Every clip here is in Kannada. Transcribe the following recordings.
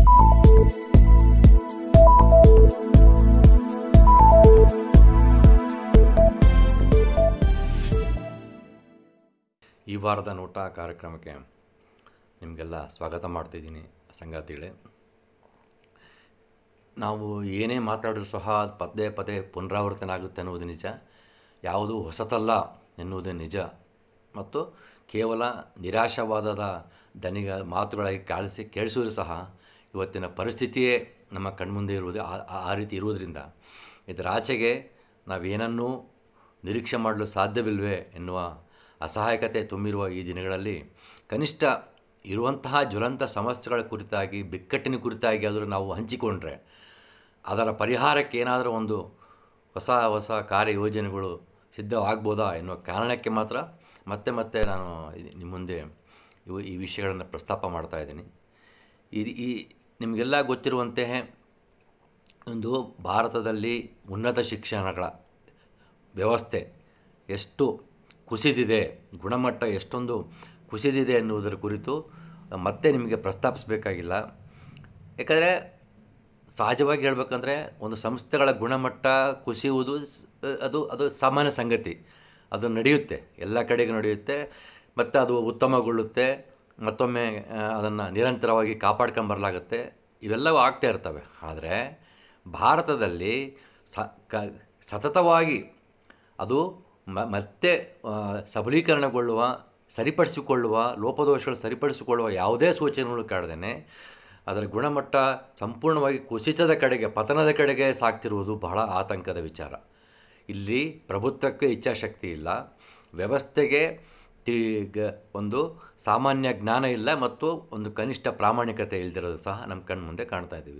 ಈ ವಾರದ ನೋಟ ಕಾರ್ಯಕ್ರಮಕ್ಕೆ ನಿಮಗೆಲ್ಲ ಸ್ವಾಗತ ಮಾಡ್ತಿದ್ದೀನಿ ಸಂಗಾತಿಗಳೇ ನಾವು ಏನೇ ಮಾತಾಡಿದ್ರು ಸಹ ಅದು ಪದೇ ಪದೇ ಪುನರಾವರ್ತನೆ ಆಗುತ್ತೆ ಅನ್ನುವುದು ನಿಜ ಯಾವುದು ಹೊಸತಲ್ಲ ಎನ್ನುವುದೇ ನಿಜ ಮತ್ತು ಕೇವಲ ನಿರಾಶಾವಾದದ ದನಿಗ ಮಾತುಗಳಾಗಿ ಕಾಳಿಸಿ ಕೇಳಿಸಿದ್ರು ಸಹ ಇವತ್ತಿನ ಪರಿಸ್ಥಿತಿಯೇ ನಮ್ಮ ಕಣ್ಮುಂದೆ ಇರುವುದು ಆ- ಆ- ಆ ರೀತಿ ಇರುವುದರಿಂದ ಇದರ ಆಚೆಗೆ ನಾವೇನನ್ನೂ ನಿರೀಕ್ಷೆ ಮಾಡಲು ಸಾಧ್ಯವಿಲ್ವೇ ಎನ್ನುವ ಅಸಹಾಯಕತೆ ತುಂಬಿರುವ ಈ ದಿನಗಳಲ್ಲಿ ಕನಿಷ್ಠ ಇರುವಂತಹ ಜ್ವಲಂತ ಸಮಸ್ಯೆಗಳ ಕುರಿತಾಗಿ ಬಿಕ್ಕಟ್ಟಿನ ಕುರಿತಾಗಿ ಆದರೂ ನಾವು ಹಂಚಿಕೊಂಡ್ರೆ ಅದರ ಪರಿಹಾರಕ್ಕೆ ಏನಾದರೂ ಒಂದು ಹೊಸ ಹೊಸ ಕಾರ್ಯಯೋಜನೆಗಳು ಸಿದ್ಧವಾಗ್ಬೋದಾ ಎನ್ನುವ ಕಾರಣಕ್ಕೆ ಮಾತ್ರ ಮತ್ತೆ ಮತ್ತೆ ನಾನು ಇದ್- ನಿಮ್ಮ ಮುಂದೆ ಇವು ಈ ವಿಷಯಗಳನ್ನು ಪ್ರಸ್ತಾಪ ಮಾಡ್ತಾ ಇದ್ದೀನಿ ಈ ಈ ನಿಮಗೆಲ್ಲ ಗೊತ್ತಿರುವಂತೆ ಒಂದು ಭಾರತದಲ್ಲಿ ಉನ್ನತ ಶಿಕ್ಷಣಗಳ ವ್ಯವಸ್ಥೆ ಎಷ್ಟು ಕುಸಿದಿದೆ ಗುಣಮಟ್ಟ ಎಷ್ಟೊಂದು ಕುಸಿದಿದೆ ಎನ್ನುವುದರ ಕುರಿತು ಮತ್ತೆ ನಿಮಗೆ ಪ್ರಸ್ತಾಪಿಸಬೇಕಾಗಿಲ್ಲ ಯಾಕಂದರೆ ಸಹಜವಾಗಿ ಹೇಳ್ಬೇಕಂದ್ರೆ ಒಂದು ಸಂಸ್ಥೆಗಳ ಗುಣಮಟ್ಟ ಕುಸಿಯುವುದು ಸ್- ಅದು ಅದು ಸಾಮಾನ್ಯ ಸಂಗತಿ ಅದು ನಡೆಯುತ್ತೆ ಎಲ್ಲ ಕಡೆಗೂ ನಡೆಯುತ್ತೆ ಮತ್ತು ಅದು ಉತ್ತಮಗೊಳ್ಳುತ್ತೆ ಮತ್ತೊಮ್ಮೆ ಅದನ್ನು ನಿರಂತರವಾಗಿ ಕಾಪಾಡ್ಕೊಂಬರಲಾಗುತ್ತೆ ಇವೆಲ್ಲವೂ ಆಗ್ತಾ ಇರ್ತವೆ ಆದರೆ ಭಾರತದಲ್ಲಿ ಸ ಕ ಸತತವಾಗಿ ಅದು ಮ ಮತ್ತೆ ಆ, ಸಬಲೀಕರಣಗೊಳ್ಳುವ ಸರಿಪಡಿಸಿಕೊಳ್ಳುವ ಲೋಪದೋಷಗಳು ಸರಿಪಡಿಸಿಕೊಳ್ಳುವ ಯಾವುದೇ ಸೂಚನೆಗಳು ಕಾಡದೇನೆ ಅದರ ಗುಣಮಟ್ಟ ಸಂಪೂರ್ಣವಾಗಿ ಕುಸಿತದ ಕಡೆಗೆ ಪತನದ ಕಡೆಗೆ ಸಾಗ್ತಿರುವುದು ಬಹಳ ಆತಂಕದ ವಿಚಾರ ಇಲ್ಲಿ ಪ್ರಭುತ್ವಕ್ಕೆ ಇಚ್ಛಾಶಕ್ತಿ ಇಲ್ಲ ವ್ಯವಸ್ಥೆಗೆ ತಿ ಗ- ಒಂದು ಸಾಮಾನ್ಯ ಜ್ಞಾನ ಇಲ್ಲ ಮತ್ತು ಒಂದು ಕನಿಷ್ಠ ಪ್ರಾಮಾಣಿಕತೆ ಇಲ್ದಿರೋದು ಸಹ ನಮ್ಮ ಕಣ್ಮುಂದೆ ಕಾಣ್ತಾ ಇದ್ದೀವಿ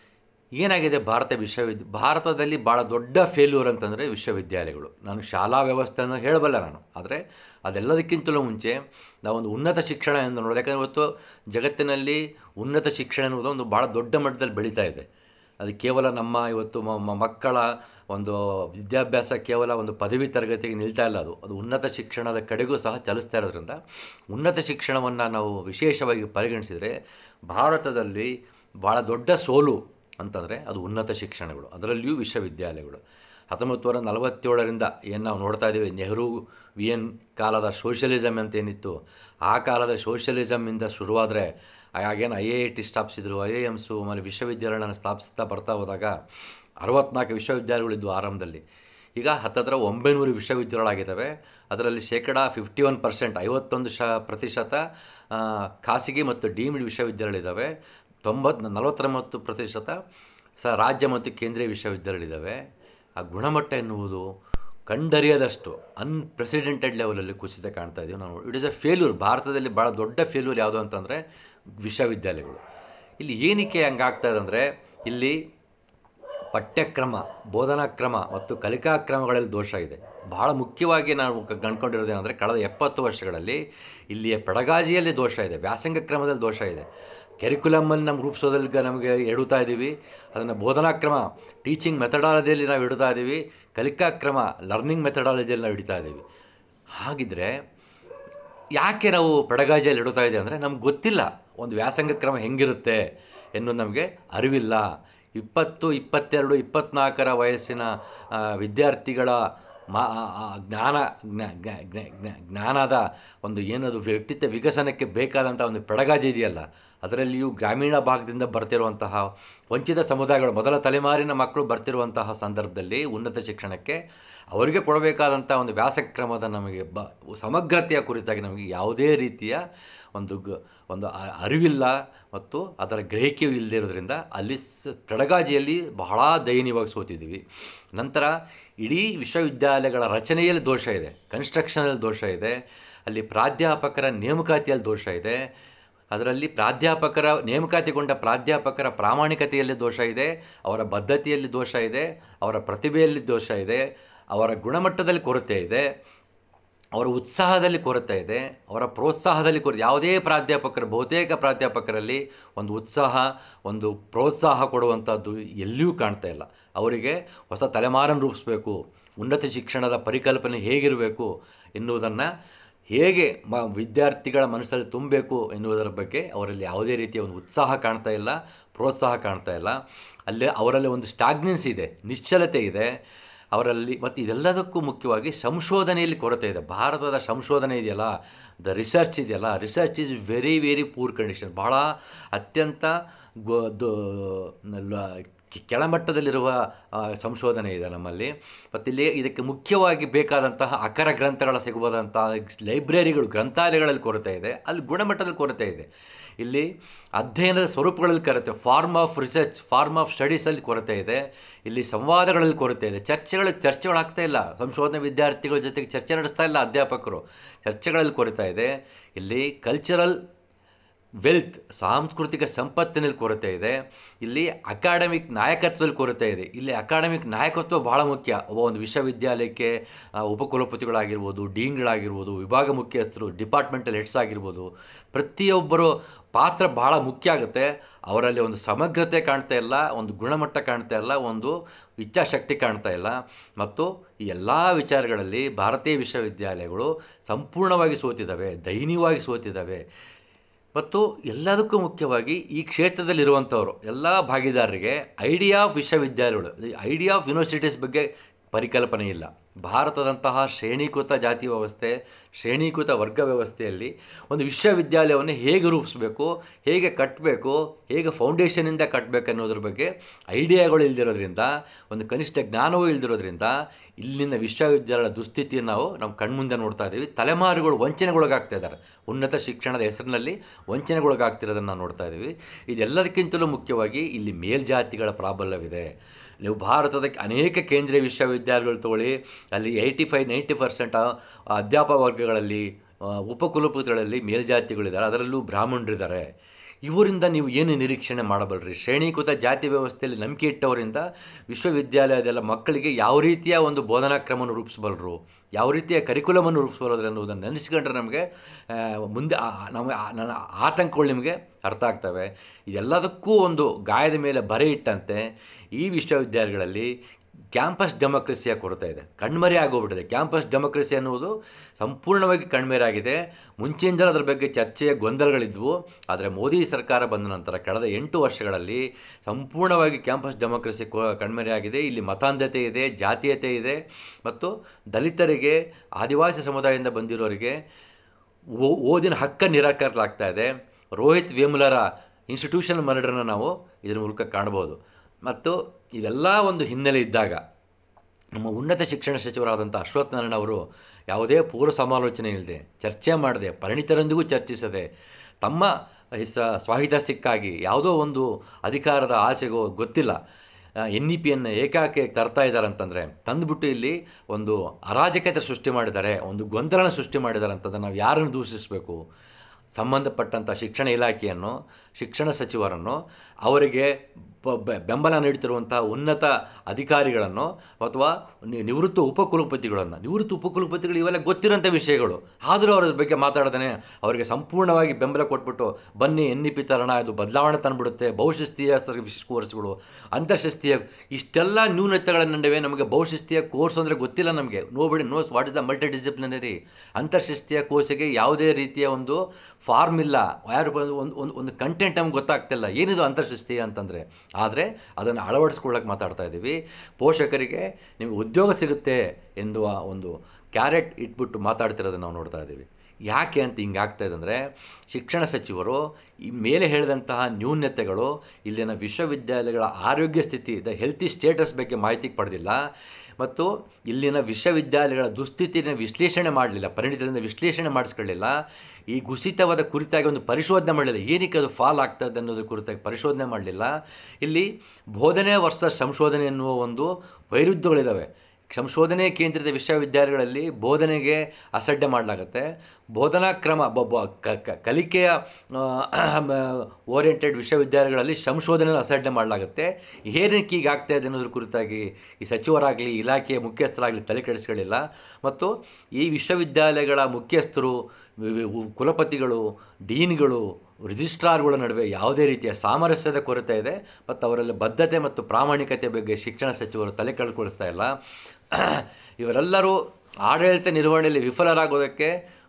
ಏನಾಗಿದೆ ಭಾರತ ವಿಶ್ವವಿದ್ಯ ಭಾರತದಲ್ಲಿ ಭಾಳ ದೊಡ್ಡ ಫೇಲ್ಯೂರ್ ಅಂತಂದರೆ ವಿಶ್ವವಿದ್ಯಾಲಯಗಳು ನಾನು ಶಾಲಾ ವ್ಯವಸ್ಥೆಯನ್ನು ಹೇಳಬಲ್ಲ ನಾನು ಆದರೆ ಅದೆಲ್ಲದಕ್ಕಿಂತಲೂ ಮುಂಚೆ ನಾವೊಂದು ಉನ್ನತ ಶಿಕ್ಷಣ ಎಂದು ನೋಡೋದು ಯಾಕಂದರೆ ಇವತ್ತು ಜಗತ್ತಿನಲ್ಲಿ ಉನ್ನತ ಶಿಕ್ಷಣ ಎನ್ನುವುದು ಒಂದು ಭಾಳ ದೊಡ್ಡ ಮಟ್ಟದಲ್ಲಿ ಬೆಳೀತಾ ಇದೆ ಅದು ಕೇವಲ ನಮ್ಮ ಇವತ್ತು ಮ- ಮ- ಮಕ್ಕಳ ಒಂದು ವಿದ್ಯಾಭ್ಯಾಸ ಕೇವಲ ಒಂದು ಪದವಿ ತರಗತಿಗೆ ನಿಲ್ತಾ ಇಲ್ಲ ಅದು ಅದು ಉನ್ನತ ಶಿಕ್ಷಣದ ಕಡೆಗೂ ಸಹ ಚಲಿಸ್ತಾ ಇರೋದ್ರಿಂದ ಉನ್ನತ ಶಿಕ್ಷಣವನ್ನು ನಾವು ವಿಶೇಷವಾಗಿ ಪರಿಗಣಿಸಿದರೆ ಭಾರತದಲ್ಲಿ ಭಾಳ ದೊಡ್ಡ ಸೋಲು ಅಂತಂದರೆ ಅದು ಉನ್ನತ ಶಿಕ್ಷಣಗಳು ಅದರಲ್ಲಿಯೂ ವಿಶ್ವವಿದ್ಯಾಲಯಗಳು ಹತ್ತೊಂಬತ್ತು ನೂರ ನಲವತ್ತೇಳರಿಂದ ಏನು ನಾವು ನೋಡ್ತಾ ಇದ್ದೀವಿ ನೆಹರು ವಿ ಎನ್ ಕಾಲದ ಸೋಷಿಯಲಿಸಮ್ ಅಂತ ಏನಿತ್ತು ಆ ಕಾಲದ ಸೋಷಿಯಲಿಸಮ್ಮಿಂದ ಶುರುವಾದರೆ ಆಗೇನು ಐ ಐ ಟಿ ಸ್ಥಾಪಿಸಿದ್ರು ಐ ಐ ಎಮ್ಸು ಆಮೇಲೆ ವಿಶ್ವವಿದ್ಯಾಲಯನ ಸ್ಥಾಪಿಸ್ತಾ ಬರ್ತಾ ಹೋದಾಗ ಅರವತ್ನಾಲ್ಕು ವಿಶ್ವವಿದ್ಯಾಲಯಗಳಿದ್ವು ಆರಂಭದಲ್ಲಿ ಈಗ ಹತ್ತತ್ರ ಒಂಬೈನೂರು ವಿಶ್ವವಿದ್ಯಾಲಯಗಳಾಗಿದ್ದಾವೆ ಅದರಲ್ಲಿ ಶೇಕಡ ಫಿಫ್ಟಿ ಒನ್ ಪರ್ಸೆಂಟ್ ಐವತ್ತೊಂದು ಶ ಪ್ರತಿಶತ ಆ, ಖಾಸಗಿ ಮತ್ತು ಡೀಮ್ಡ್ ವಿಶ್ವವಿದ್ಯಾಲಯಗಳಿದ್ದಾವೆ ತೊಂಬತ್ತು ನಲವತ್ತೊಂಬತ್ತು ಪ್ರತಿಶತ ಸ ರಾಜ್ಯ ಮತ್ತು ಕೇಂದ್ರೀಯ ವಿಶ್ವವಿದ್ಯಾಲಯಗಳಿದ್ದಾವೆ ಆ ಗುಣಮಟ್ಟ ಎನ್ನುವುದು ಕಂಡರಿಯದಷ್ಟು ಅನ್ಪ್ರೆಸಿಡೆಂಟೆಡ್ ಲೆವೆಲಲ್ಲಿ ಕುಸಿತ ಕಾಣ್ತಾ ಇದ್ದೀವಿ ನಾವು ಇಟ್ ಇಸ್ ಎ ಫೇಲ್ಯೂರ್ ಭಾರತದಲ್ಲಿ ಭಾಳ ದೊಡ್ಡ ಫೇಲ್ಯೂರ್ ಯಾವುದು ಅಂತಂದರೆ ವಿಶ್ವವಿದ್ಯಾಲಯಗಳು ಇಲ್ಲಿ ಏನಕ್ಕೆ ಹಂಗಾಗ್ತಾ ಇದೆ ಅಂದರೆ ಇಲ್ಲಿ ಪಠ್ಯಕ್ರಮ ಬೋಧನಾ ಕ್ರಮ ಮತ್ತು ಕಲಿಕಾ ಕ್ರಮಗಳಲ್ಲಿ ದೋಷ ಇದೆ ಬಹಳ ಮುಖ್ಯವಾಗಿ ನಾವು ಕ- ಕಂಡ್ಕೊಂಡಿರೋದೇನೆಂದರೆ ಕಳೆದ ಎಪ್ಪತ್ತು ವರ್ಷಗಳಲ್ಲಿ ಇಲ್ಲಿಯ ಪೆಡಗಾಜಿಯಲ್ಲಿ ದೋಷ ಇದೆ ವ್ಯಾಸಂಗ ಕ್ರಮದಲ್ಲಿ ದೋಷ ಇದೆ ಕೆರಿಕ್ಯುಲಮನ್ನು ನಮ್ಮ ರೂಪಿಸೋದಲ್ಲಿ ಗ- ನಮಗೆ ಎಡುತ್ತಾ ಇದ್ದೀವಿ ಅದನ್ನು ಬೋಧನಾ ಕ್ರಮ ಟೀಚಿಂಗ್ ಮೆಥಡಾಲಜಿಯಲ್ಲಿ ನಾವು ಇಡ್ತಾ ಇದ್ದೀವಿ ಕಲಿಕಾ ಕ್ರಮ ಲರ್ನಿಂಗ್ ಮೆಥಡಾಲಜಿಯಲ್ಲಿ ನಾವು ಇಡ್ತಾ ಇದ್ದೀವಿ ಹಾಗಿದ್ರೆ ಯಾಕೆ ನಾವು ಪೆಡಗಾಜಿಯಲ್ಲಿ ಇಡುತ್ತಾ ಇದ್ದೀವಿ ಅಂದರೆ ನಮ್ಗೆ ಗೊತ್ತಿಲ್ಲ ಒಂದು ವ್ಯಾಸಂಗ ಕ್ರಮ ಹೆಂಗಿರುತ್ತೆ ಎನ್ನುವುದು ನಮಗೆ ಅರಿವಿಲ್ಲ ಇಪ್ಪತ್ತು ಇಪ್ಪತ್ತೆರಡು ಇಪ್ಪತ್ತ್ನಾಲ್ಕರ ವಯಸ್ಸಿನ ಆ, ವಿದ್ಯಾರ್ಥಿಗಳ ಮಾ ಆ, ಆ, ಜ್ಞಾನ ಜ್ಞಾ- ಜ್ಞಾ- ಜ್ಞಾ- ಜ್ಞಾ- ಜ್ಞಾನದ ಒಂದು ಏನದು ವ್ಯಕ್ತಿತ್ವ ವಿಕಸನಕ್ಕೆ ಬೇಕಾದಂಥ ಒಂದು ಪೆಡಗಾಜಿ ಇದೆಯಲ್ಲ ಅದರಲ್ಲಿಯೂ ಗ್ರಾಮೀಣ ಭಾಗದಿಂದ ಬರ್ತಿರುವಂತಹ ವಂಚಿತ ಸಮುದಾಯಗಳು ಮೊದಲ ತಲೆಮಾರಿನ ಮಕ್ಕಳು ಬರ್ತಿರುವಂತಹ ಸಂದರ್ಭದಲ್ಲಿ ಉನ್ನತ ಶಿಕ್ಷಣಕ್ಕೆ ಅವರಿಗೆ ಕೊಡಬೇಕಾದಂಥ ಒಂದು ವ್ಯಾಸಕ್ರಮದ ನಮಗೆ ಬ ಸಮಗ್ರತೆಯ ಕುರಿತಾಗಿ ನಮಗೆ ಯಾವುದೇ ರೀತಿಯ ಒಂದು ಗ ಒಂದು ಅ- ಅರಿವಿಲ್ಲ ಮತ್ತು ಅದರ ಗ್ರಹಿಕೆಯೂ ಇಲ್ಲದೆ ಇರೋದ್ರಿಂದ ಅಲ್ಲಿ ಸ ಪೆಡಗಾಜಿಯಲ್ಲಿ ಬಹಳ ದಯನೀಯವಾಗಿ ಸೋತಿದ್ದೀವಿ ನಂತರ ಇಡೀ ವಿಶ್ವವಿದ್ಯಾಲಯಗಳ ರಚನೆಯಲ್ಲಿ ದೋಷ ಇದೆ ಕನ್ಸ್ಟ್ರಕ್ಷನಲ್ಲಿ ದೋಷ ಇದೆ ಅಲ್ಲಿ ಪ್ರಾಧ್ಯಾಪಕರ ನೇಮಕಾತಿಯಲ್ಲಿ ದೋಷ ಇದೆ ಅದರಲ್ಲಿ ಪ್ರಾಧ್ಯಾಪಕರ ನೇಮಕಾತಿಗೊಂಡ ಪ್ರಾಧ್ಯಾಪಕರ ಪ್ರಾಮಾಣಿಕತೆಯಲ್ಲಿ ದೋಷ ಇದೆ ಅವರ ಬದ್ಧತೆಯಲ್ಲಿ ದೋಷ ಇದೆ ಅವರ ಪ್ರತಿಭೆಯಲ್ಲಿ ದೋಷ ಇದೆ ಅವರ ಗುಣಮಟ್ಟದಲ್ಲಿ ಕೊರತೆ ಇದೆ ಅವರ ಉತ್ಸಾಹದಲ್ಲಿ ಕೊರತೆ ಇದೆ ಅವರ ಪ್ರೋತ್ಸಾಹದಲ್ಲಿ ಕೊರತೆ ಯಾವುದೇ ಪ್ರಾಧ್ಯಾಪಕರು ಬಹುತೇಕ ಪ್ರಾಧ್ಯಾಪಕರಲ್ಲಿ ಒಂದು ಉತ್ಸಾಹ ಒಂದು ಪ್ರೋತ್ಸಾಹ ಕೊಡುವಂಥದ್ದು ಎಲ್ಲಿಯೂ ಕಾಣ್ತಾ ಇಲ್ಲ ಅವರಿಗೆ ಹೊಸ ತಲೆಮಾರನ್ನು ರೂಪಿಸಬೇಕು ಉನ್ನತ ಶಿಕ್ಷಣದ ಪರಿಕಲ್ಪನೆ ಹೇಗಿರಬೇಕು ಎನ್ನುವುದನ್ನು ಹೇಗೆ ಮ ವಿದ್ಯಾರ್ಥಿಗಳ ಮನಸ್ಸಲ್ಲಿ ತುಂಬಬೇಕು ಎನ್ನುವುದರ ಬಗ್ಗೆ ಅವರಲ್ಲಿ ಯಾವುದೇ ರೀತಿಯ ಒಂದು ಉತ್ಸಾಹ ಕಾಣ್ತಾ ಇಲ್ಲ ಪ್ರೋತ್ಸಾಹ ಕಾಣ್ತಾ ಇಲ್ಲ ಅಲ್ಲೇ ಅವರಲ್ಲಿ ಒಂದು ಸ್ಟಾಗ್ನೆನ್ಸ್ ಇದೆ ನಿಶ್ಚಲತೆ ಇದೆ ಅವರಲ್ಲಿ ಮತ್ತು ಇದೆಲ್ಲದಕ್ಕೂ ಮುಖ್ಯವಾಗಿ ಸಂಶೋಧನೆಯಲ್ಲಿ ಕೊರತೆ ಇದೆ ಭಾರತದ ಸಂಶೋಧನೆ ಇದೆಯಲ್ಲ ದ ರಿಸರ್ಚ್ ಇದೆಯಲ್ಲ research is very very poor condition ಭಾಳ ಅತ್ಯಂತ ಗೊ ದೊ- ಲ- ಕೆ- ಕೆಳಮಟ್ಟದಲ್ಲಿರುವ ಆ, ಸಂಶೋಧನೆ ಇದೆ ನಮ್ಮಲ್ಲಿ ಮತ್ತು ಇಲ್ಲಿ ಇದಕ್ಕೆ ಮುಖ್ಯವಾಗಿ ಬೇಕಾದಂತಹ ಅಕರ ಗ್ರಂಥಗಳ ಸಿಗಬಹುದಂತಹ ಲೈಬ್ರರಿಗಳು ಗ್ರಂಥಾಲಯಗಳಲ್ಲಿ ಕೊರತೆ ಇದೆ ಅಲ್ಲಿ ಗುಣಮಟ್ಟದಲ್ಲಿ ಕೊರತೆ ಇದೆ ಇಲ್ಲಿ ಅಧ್ಯಯನದ ಸ್ವರೂಪಗಳಲ್ಲಿ ಕೊರತೆ form of research form of ಸ್ಟಡೀಸಲ್ಲಿ ಕೊರತೆ ಇದೆ ಇಲ್ಲಿ ಸಂವಾದಗಳಲ್ಲಿ ಕೊರತೆ ಇದೆ ಚರ್ಚೆಗಳು ಚರ್ಚೆಗಳಾಗ್ತಾ ಇಲ್ಲ ಸಂಶೋಧನಾ ವಿದ್ಯಾರ್ಥಿಗಳ ಜೊತೆಗೆ ಚರ್ಚೆ ನಡೆಸ್ತಾ ಇಲ್ಲ ಅಧ್ಯಾಪಕರು ಚರ್ಚೆಗಳಲ್ಲಿ ಕೊರತೆ ಇದೆ ಇಲ್ಲಿ ಕಲ್ಚರಲ್ ವೆಲ್ತ್ ಸಾಂಸ್ಕೃತಿಕ ಸಂಪತ್ತಿನಲ್ಲಿ ಕೊರತೆ ಇದೆ ಇಲ್ಲಿ ಅಕಾಡೆಮಿಕ್ ನಾಯಕತ್ವದಲ್ಲಿ ಕೊರತೆ ಇದೆ ಇಲ್ಲಿ ಅಕಾಡೆಮಿಕ್ ನಾಯಕತ್ವ ಬಹಳ ಮುಖ್ಯ ಒಬ್ಬ ಒಂದು ವಿಶ್ವವಿದ್ಯಾಲಯಕ್ಕೆ ಆ, ಉಪಕುಲಪತಿಗಳಾಗಿರ್ಬೋದು ಡೀನ್ಗಳಾಗಿರ್ಬೋದು ವಿಭಾಗ ಮುಖ್ಯಸ್ಥರು ಡಿಪಾರ್ಟ್ಮೆಂಟಲ್ ಹೆಡ್ಸ್ ಆಗಿರ್ಬೋದು ಪ್ರತಿಯೊಬ್ಬರು ಪಾತ್ರ ಬಹಳ ಮುಖ್ಯ ಆಗುತ್ತೆ ಅವರಲ್ಲಿ ಒಂದು ಸಮಗ್ರತೆ ಕಾಣ್ತಾ ಇಲ್ಲ ಒಂದು ಗುಣಮಟ್ಟ ಕಾಣ್ತಾ ಇಲ್ಲ ಒಂದು ಇಚ್ಛಾಶಕ್ತಿ ಕಾಣ್ತಾ ಇಲ್ಲ ಮತ್ತು ಈ ಎಲ್ಲ ವಿಚಾರಗಳಲ್ಲಿ ಭಾರತೀಯ ವಿಶ್ವವಿದ್ಯಾಲಯಗಳು ಸಂಪೂರ್ಣವಾಗಿ ಸೋತಿದ್ದಾವೆ ದಯನೀಯವಾಗಿ ಸೋತಿದ್ದಾವೆ ಮತ್ತು ಎಲ್ಲದಕ್ಕೂ ಮುಖ್ಯವಾಗಿ ಈ ಕ್ಷೇತ್ರದಲ್ಲಿರುವಂಥವ್ರು ಎಲ್ಲ ಭಾಗಿದಾರರಿಗೆ ಐಡಿಯಾ ಆಫ್ ವಿಶ್ವವಿದ್ಯಾಲಯಗಳು ಐಡಿಯಾ ಆಫ್ ಯೂನಿವರ್ಸಿಟೀಸ್ ಬಗ್ಗೆ ಪರಿಕಲ್ಪನೆ ಇಲ್ಲ ಭಾರತದಂತಹ ಶ್ರೇಣೀಕೃತ ಜಾತಿ ವ್ಯವಸ್ಥೆ ಶ್ರೇಣೀಕೃತ ವರ್ಗ ವ್ಯವಸ್ಥೆಯಲ್ಲಿ ಒಂದು ವಿಶ್ವವಿದ್ಯಾಲಯವನ್ನು ಹೇಗೆ ರೂಪಿಸಬೇಕು ಹೇಗೆ ಕಟ್ಟಬೇಕು ಹೇಗೆ ಫೌಂಡೇಶನಿಂದ ಕಟ್ಟಬೇಕು ಅನ್ನೋದ್ರ ಬಗ್ಗೆ ಐಡಿಯಾಗಳು ಇಲ್ದಿರೋದ್ರಿಂದ ಒಂದು ಕನಿಷ್ಠ ಜ್ಞಾನವೂ ಇಲ್ದಿರೋದ್ರಿಂದ ಇಲ್ಲಿನ ವಿಶ್ವವಿದ್ಯಾಲಯದ ದುಸ್ಥಿತಿಯನ್ನು ನಾವು ನಮ್ಮ ಕಣ್ಮುಂದೆ ನೋಡ್ತಾ ಇದ್ದೀವಿ ತಲೆಮಾರುಗಳು ವಂಚನೆಗೊಳಗಾಗ್ತಾ ಇದ್ದಾರೆ ಉನ್ನತ ಶಿಕ್ಷಣದ ಹೆಸರಿನಲ್ಲಿ ವಂಚನೆಗೊಳಗಾಗ್ತಿರೋದನ್ನು ನಾವು ನೋಡ್ತಾ ಇದ್ದೀವಿ ಇದೆಲ್ಲದಕ್ಕಿಂತಲೂ ಮುಖ್ಯವಾಗಿ ಇಲ್ಲಿ ಮೇಲ್ಜಾತಿಗಳ ಪ್ರಾಬಲ್ಯವಿದೆ ನೀವು ಭಾರತದ ಅನೇಕ ಕೇಂದ್ರೀಯ ವಿಶ್ವವಿದ್ಯಾಲಯಗಳು ತಗೊಳ್ಳಿ ಅಲ್ಲಿ ಏಯ್ಟಿ ಫೈವ್ ನೈಂಟಿ ಪರ್ಸೆಂಟ್ ಅಧ್ಯಾಪಕ ವರ್ಗಗಳಲ್ಲಿ ಆ, ಉಪಕುಲಪತಿಗಳಲ್ಲಿ ಮೇಲ್ಜಾತಿಗಳಿದ್ದಾರೆ ಅದರಲ್ಲೂ ಬ್ರಾಹ್ಮಣರಿದ್ದಾರೆ ಇವರಿಂದ ನೀವು ಏನು ನಿರೀಕ್ಷಣೆ ಮಾಡಬಲ್ರಿ ಶ್ರೇಣೀಕೃತ ಜಾತಿ ವ್ಯವಸ್ಥೆಯಲ್ಲಿ ನಂಬಿಕೆ ಇಟ್ಟವರಿಂದ ವಿಶ್ವವಿದ್ಯಾಲಯದೆಲ್ಲ ಮಕ್ಕಳಿಗೆ ಯಾವ ರೀತಿಯ ಒಂದು ಬೋಧನಾ ಕ್ರಮವನ್ನು ರೂಪಿಸಬಲ್ಲರು ಯಾವ ರೀತಿಯ ಕರಿಕುಲಮನ್ನು ರೂಪಿಸಬಲ್ಲರು ಅನ್ನೋದನ್ನು ನೆನೆಸ್ಕೊಂಡ್ರೆ ನಮಗೆ ಆ, ಮುಂದೆ ಆ- ಆ- ನಮಗೆ ಆ- ನನ್ನ ಆತಂಕಗಳು ನಿಮಗೆ ಅರ್ಥ ಆಗ್ತವೆ ಇದೆಲ್ಲದಕ್ಕೂ ಒಂದು ಗಾಯದ ಮೇಲೆ ಬರೆ ಇಟ್ಟಂತೆ ಈ ವಿಶ್ವವಿದ್ಯಾಲಯಗಳಲ್ಲಿ ಕ್ಯಾಂಪಸ್ ಡೆಮೋಕ್ರಸಿಯ ಕೊರತೆ ಇದೆ ಕಣ್ಮರೆ ಆಗೋಗ್ಬಿಟ್ಟಿದೆ ಕ್ಯಾಂಪಸ್ ಡೆಮೋಕ್ರಸಿ ಅನ್ನುವುದು ಸಂಪೂರ್ಣವಾಗಿ ಕಣ್ಮರೆ ಆಗಿದೆ ಮುಂಚೆಯಿಂದ ಅದರ ಬಗ್ಗೆ ಚರ್ಚೆಯ ಗೊಂದಲಗಳಿದ್ವು ಆದರೆ ಮೋದಿ ಸರ್ಕಾರ ಬಂದ ನಂತರ ಕಳೆದ ಎಂಟು ವರ್ಷಗಳಲ್ಲಿ ಸಂಪೂರ್ಣವಾಗಿ ಕ್ಯಾಂಪಸ್ ಡೆಮೋಕ್ರಸಿ ಕೊ ಕಣ್ಮರೆ ಆಗಿದೆ ಇಲ್ಲಿ ಮತಾಂಧತೆ ಇದೆ ಜಾತೀಯತೆ ಇದೆ ಮತ್ತು ದಲಿತರಿಗೆ ಆದಿವಾಸಿ ಸಮುದಾಯದಿಂದ ಬಂದಿರೋರಿಗೆ ಓ- ಓದಿನ ಹಕ್ಕ ನಿರಾಕರಿಸಲಾಗ್ತಾ ಇದೆ ರೋಹಿತ್ ವೇಮುಲರ ಇನ್ಸ್ಟಿಟ್ಯೂಷನ್ ಮರ್ಡರ್ನ ನಾವು ಇದರ ಮೂಲಕ ಕಾಣ್ಬೋದು ಮತ್ತು ಇವೆಲ್ಲ ಒಂದು ಹಿನ್ನೆಲೆ ಇದ್ದಾಗ ನಮ್ಮ ಉನ್ನತ ಶಿಕ್ಷಣ ಸಚಿವರಾದಂಥ ಅಶ್ವಥ್ ನಾರಾಯಣ ಅವರು ಯಾವುದೇ ಪೂರ್ವ ಸಮಾಲೋಚನೆ ಇಲ್ಲದೆ ಚರ್ಚೆ ಮಾಡದೆ ಪರಿಣಿತರೊಂದಿಗೂ ಚರ್ಚಿಸದೆ ತಮ್ಮ ಹಿಸ ಸ್ವಾಹಿತಾಸಕ್ಕಾಗಿ ಯಾವುದೋ ಒಂದು ಅಧಿಕಾರದ ಆಸೆಗೋ ಗೊತ್ತಿಲ್ಲ ಎನ್ ಇ ಪಿಯನ್ನು ಏಕಾಕೆ ತರ್ತಾ ಇದ್ದಾರೆ ಅಂತಂದರೆ ತಂದುಬಿಟ್ಟು ಇಲ್ಲಿ ಒಂದು ಅರಾಜಕತೆ ಸೃಷ್ಟಿ ಮಾಡಿದ್ದಾರೆ ಒಂದು ಗೊಂದಲನ ಸೃಷ್ಟಿ ಮಾಡಿದ್ದಾರೆ ಅಂತಂದ್ರೆ ನಾವು ಯಾರನ್ನು ದೂಷಿಸಬೇಕು ಸಂಬಂಧಪಟ್ಟಂಥ ಶಿಕ್ಷಣ ಇಲಾಖೆಯನ್ನು ಶಿಕ್ಷಣ ಸಚಿವರನ್ನು ಅವರಿಗೆ ಬ- ಬೆ- ಬೆಂಬಲ ನೀಡುತ್ತಿರುವಂತಹ ಉನ್ನತ ಅಧಿಕಾರಿಗಳನ್ನು ಅಥವಾ ನಿ- ನಿವೃತ್ತ ಉಪಕುಲಪತಿಗಳನ್ನು ನಿವೃತ್ತ ಉಪಕುಲಪತಿಗಳು ಇವೆಲ್ಲ ಗೊತ್ತಿರೋಂಥ ವಿಷಯಗಳು ಆದರೂ ಅವರ ಬಗ್ಗೆ ಮಾತಾಡ್ದೇ ಅವರಿಗೆ ಸಂಪೂರ್ಣವಾಗಿ ಬೆಂಬಲ ಕೊಟ್ಬಿಟ್ಟು ಬನ್ನಿ ಎನ್ ಇ ಪಿ ತರೋಣ ಇದು ಬದಲಾವಣೆ ತಂದುಬಿಡುತ್ತೆ ಬಹುಶಿಸ್ತೀಯ ಸರ್ ವಿಶೇಷ ಕೋರ್ಸ್ಗಳು ಅಂತರ್ಶಿಸ್ತೀಯ ಇಷ್ಟೆಲ್ಲ ನ್ಯೂನತೆಗಳ ನಡುವೆ ನಮಗೆ ಬಹುಶಿಸ್ತೀಯ ಕೋರ್ಸ್ ಅಂದರೆ ಗೊತ್ತಿಲ್ಲ ನಮಗೆ nobody knows what is the multidisciplinary ಅಂತರ್ಶಿಸ್ತೀಯ ಕೋರ್ಸಿಗೆ ಯಾವುದೇ ರೀತಿಯ ಒಂದು ಫಾರ್ಮ್ ಇಲ್ಲ ಯಾರು ಬಂದು ಒಂದು ಒಂದು ಒಂದು ಕಂಟೆಂಟ್ ನಮ್ಗೆ ಗೊತ್ತಾಗ್ತಿಲ್ಲ ಏನಿದು ಅಂತರ್ಶಿಸ್ತೀಯ ಅಂತಂದರೆ ಆದರೆ ಅದನ್ನು ಅಳವಡಿಸ್ಕೊಳ್ಳೋಕೆ ಮಾತಾಡ್ತಾ ಇದ್ದೀವಿ ಪೋಷಕರಿಗೆ ನಿಮಗೆ ಉದ್ಯೋಗ ಸಿಗುತ್ತೆ ಎನ್ನುವ ಒಂದು ಕ್ಯಾರೆಟ್ ಇಟ್ಬಿಟ್ಟು ಮಾತಾಡ್ತಿರೋದನ್ನು ನಾವು ನೋಡ್ತಾ ಇದ್ದೀವಿ ಯಾಕೆ ಅಂತ ಹಿಂಗೆ ಆಗ್ತಾ ಇದೆ ಅಂದರೆ ಶಿಕ್ಷಣ ಸಚಿವರು ಈ ಮೇಲೆ ಹೇಳಿದಂತಹ ನ್ಯೂನ್ಯತೆಗಳು ಇಲ್ಲಿನ ವಿಶ್ವವಿದ್ಯಾಲಯಗಳ ಆರೋಗ್ಯ ಸ್ಥಿತಿ ದ ಹೆಲ್ತಿ ಸ್ಟೇಟಸ್ ಬಗ್ಗೆ ಮಾಹಿತಿ ಪಡೆದಿಲ್ಲ ಮತ್ತು ಇಲ್ಲಿನ ವಿಶ್ವವಿದ್ಯಾಲಯಗಳ ದುಸ್ಥಿತಿನ ವಿಶ್ಲೇಷಣೆ ಮಾಡಲಿಲ್ಲ ಪರಿಣಿತರಿಂದ ವಿಶ್ಲೇಷಣೆ ಮಾಡಿಸ್ಕೊಳ್ಳಿಲ್ಲ ಈ ಕುಸಿತವಾದ ಕುರಿತಾಗಿ ಒಂದು ಪರಿಶೋಧನೆ ಮಾಡಲಿಲ್ಲ ಏನಕ್ಕೆ ಅದು ಫಾಲ್ ಆಗ್ತದೆ ಅನ್ನೋದ್ರ ಕುರಿತಾಗಿ ಪರಿಶೋಧನೆ ಮಾಡಲಿಲ್ಲ ಇಲ್ಲಿ ಬೋಧನೆ ವರ್ಷ ಸಂಶೋಧನೆ ಎನ್ನುವ ಒಂದು ವೈರುಧ್ಯಗಳಿದ್ದಾವೆ ಸಂಶೋಧನೆ ಕೇಂದ್ರಿತ ವಿಶ್ವವಿದ್ಯಾಲಯಗಳಲ್ಲಿ ಬೋಧನೆಗೆ ಅಸಡ್ಡೆ ಮಾಡಲಾಗುತ್ತೆ ಬೋಧನಾ ಕ್ರಮ ಬ- ಬ- ಕ- ಕ- ಕಲಿಕೆಯ ಓರಿಯೆಂಟೆಡ್ ವಿಶ್ವವಿದ್ಯಾಲಯಗಳಲ್ಲಿ ಸಂಶೋಧನೆ ಅಸಡ್ಡೆ ಮಾಡಲಾಗುತ್ತೆ ಏನಕ್ಕೆ ಈಗ ಆಗ್ತಾ ಇದೆ ಅನ್ನೋದ್ರ ಕುರಿತಾಗಿ ಈ ಸಚಿವರಾಗಲಿ ಇಲಾಖೆಯ ಮುಖ್ಯಸ್ಥರಾಗಲಿ ತಲೆ ಕೆಡಿಸ್ಕೊಳ್ಳಿಲ್ಲ ಮತ್ತು ಈ ವಿಶ್ವವಿದ್ಯಾಲಯಗಳ ಮುಖ್ಯಸ್ಥರು ವಿ- ವಿ- ಉ- ಕುಲಪತಿಗಳು ಡೀನ್ಗಳು ರಿಜಿಸ್ಟ್ರಾರ್ಗಳ ನಡುವೆ ಯಾವುದೇ ರೀತಿಯ ಸಾಮರಸ್ಯದ ಕೊರತೆ ಇದೆ ಮತ್ತು ಅವರಲ್ಲಿ ಬದ್ಧತೆ ಮತ್ತು ಪ್ರಾಮಾಣಿಕತೆ ಬಗ್ಗೆ ಶಿಕ್ಷಣ ಸಚಿವರು ತಲೆ ಕೆಳಕೊಳಿಸ್ತಾ ಇಲ್ಲ ಇವರೆಲ್ಲರೂ ಆಡಳಿತ ನಿರ್ವಹಣೆಯಲ್ಲಿ ವಿಫಲರಾಗೋದಕ್ಕೆ